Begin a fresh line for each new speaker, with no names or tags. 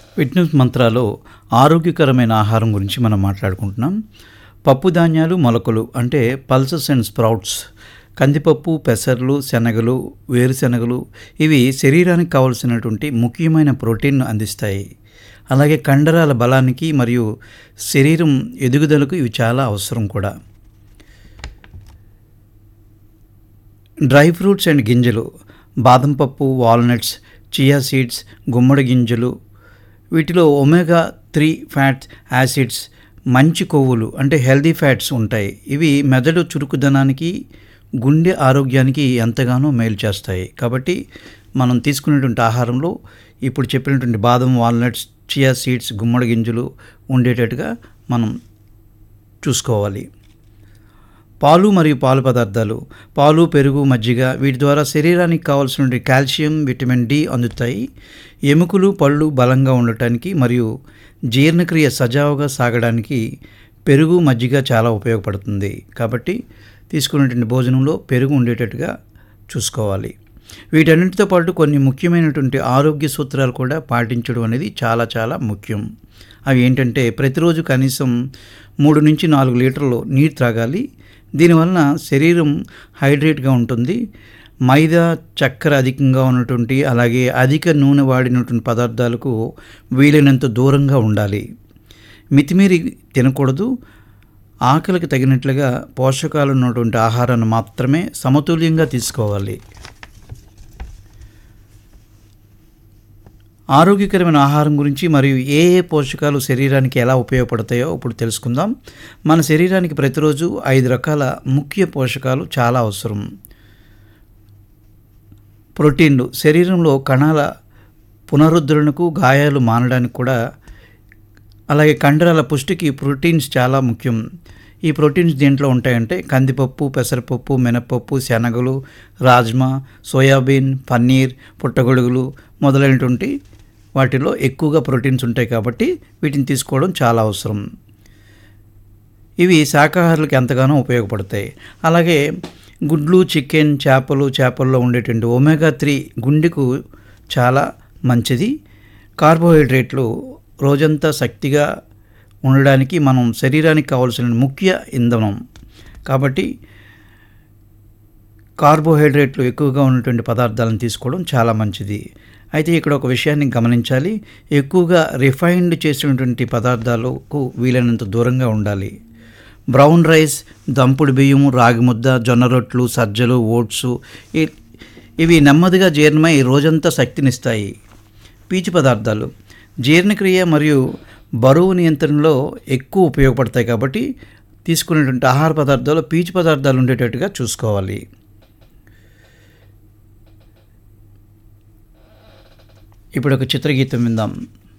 fitness మంత్రాలో ఆరోగ్యకరమైన ఆహారం గురించి మనం మాట్లాడుకుంటున్నాం పప్పు ధాన్యాలు మొలకలు అంటే పల్సెస్ అండ్ స్ప్రౌట్స్ కందిపప్పు పెసర్లు శనగలు వేరుశనగలు ఇవి శరీరానికి కావలసినటువంటి ముఖ్యమైన ప్రోటీన్ను అందిస్తాయి అలాగే కండరాల బలానికి మరియు శరీరం ఎదుగుదలకు ఇవి చాలా అవసరం కూడా డ్రై ఫ్రూట్స్ అండ్ గింజలు బాదం పప్పు వాల్నట్స్ చియా సీడ్స్ గుమ్మడి గింజలు వీటిలో ఒమేగా త్రీ ఫ్యాట్స్ యాసిడ్స్ మంచి కొవ్వులు అంటే హెల్దీ ఫ్యాట్స్ ఉంటాయి ఇవి మెదడు చురుకుదనానికి గుండె ఆరోగ్యానికి ఎంతగానో మేలు చేస్తాయి కాబట్టి మనం తీసుకునేటువంటి ఆహారంలో ఇప్పుడు చెప్పినటువంటి బాదం వాల్నట్స్ చియా సీడ్స్ గుమ్మడి గింజలు ఉండేటట్టుగా మనం చూసుకోవాలి పాలు మరియు పాలు పదార్థాలు పాలు పెరుగు మజ్జిగ వీటి ద్వారా శరీరానికి కావాల్సిన కాల్షియం విటమిన్ డి అందుతాయి ఎముకలు పళ్ళు బలంగా ఉండటానికి మరియు జీర్ణక్రియ సజావుగా సాగడానికి పెరుగు మజ్జిగ చాలా ఉపయోగపడుతుంది కాబట్టి తీసుకున్నటువంటి భోజనంలో పెరుగు ఉండేటట్టుగా చూసుకోవాలి వీటన్నిటితో పాటు కొన్ని ముఖ్యమైనటువంటి ఆరోగ్య సూత్రాలు కూడా పాటించడం అనేది చాలా చాలా ముఖ్యం అవి ఏంటంటే ప్రతిరోజు కనీసం మూడు నుంచి నాలుగు లీటర్లు నీరు త్రాగాలి దీనివలన శరీరం హైడ్రేట్గా ఉంటుంది మైదా చక్కెర అధికంగా ఉన్నటువంటి అలాగే అధిక నూనె వాడినటువంటి పదార్థాలకు వీలైనంత దూరంగా ఉండాలి మితిమీరి తినకూడదు ఆకలికి తగినట్లుగా పోషకాలు ఉన్నటువంటి ఆహారాన్ని మాత్రమే సమతుల్యంగా తీసుకోవాలి ఆరోగ్యకరమైన ఆహారం గురించి మరియు ఏ ఏ పోషకాలు శరీరానికి ఎలా ఉపయోగపడతాయో ఇప్పుడు తెలుసుకుందాం మన శరీరానికి ప్రతిరోజు ఐదు రకాల ముఖ్య పోషకాలు చాలా అవసరం ప్రోటీన్లు శరీరంలో కణాల పునరుద్ధరణకు గాయాలు మానడానికి కూడా అలాగే కండరాల పుష్టికి ప్రోటీన్స్ చాలా ముఖ్యం ఈ ప్రోటీన్స్ దేంట్లో ఉంటాయంటే కందిపప్పు పెసరపప్పు మినపప్పు శనగలు రాజ్మా సోయాబీన్ పన్నీర్ పుట్టగొడుగులు మొదలైనటువంటి వాటిలో ఎక్కువగా ప్రోటీన్స్ ఉంటాయి కాబట్టి వీటిని తీసుకోవడం చాలా అవసరం ఇవి శాకాహారులకు ఎంతగానో ఉపయోగపడతాయి అలాగే గుడ్లు చికెన్ చేపలు చేపల్లో ఉండేటువంటి ఒమేగా త్రీ గుండెకు చాలా మంచిది కార్బోహైడ్రేట్లు రోజంతా శక్తిగా ఉండడానికి మనం శరీరానికి కావాల్సిన ముఖ్య ఇంధనం కాబట్టి కార్బోహైడ్రేట్లు ఎక్కువగా ఉన్నటువంటి పదార్థాలను తీసుకోవడం చాలా మంచిది అయితే ఇక్కడ ఒక విషయాన్ని గమనించాలి ఎక్కువగా రిఫైన్డ్ చేసినటువంటి పదార్థాలకు వీలైనంత దూరంగా ఉండాలి బ్రౌన్ రైస్ దంపుడు బియ్యము రాగి ముద్ద జొన్న రొట్లు సజ్జలు ఓట్స్ ఇవి నెమ్మదిగా జీర్ణమై రోజంతా శక్తినిస్తాయి పీచు పదార్థాలు జీర్ణక్రియ మరియు బరువు నియంత్రణలో ఎక్కువ ఉపయోగపడతాయి కాబట్టి తీసుకునేటువంటి ఆహార పదార్థాలు పీచు పదార్థాలు ఉండేటట్టుగా చూసుకోవాలి ఇప్పుడు ఒక చిత్రగీతం విందాం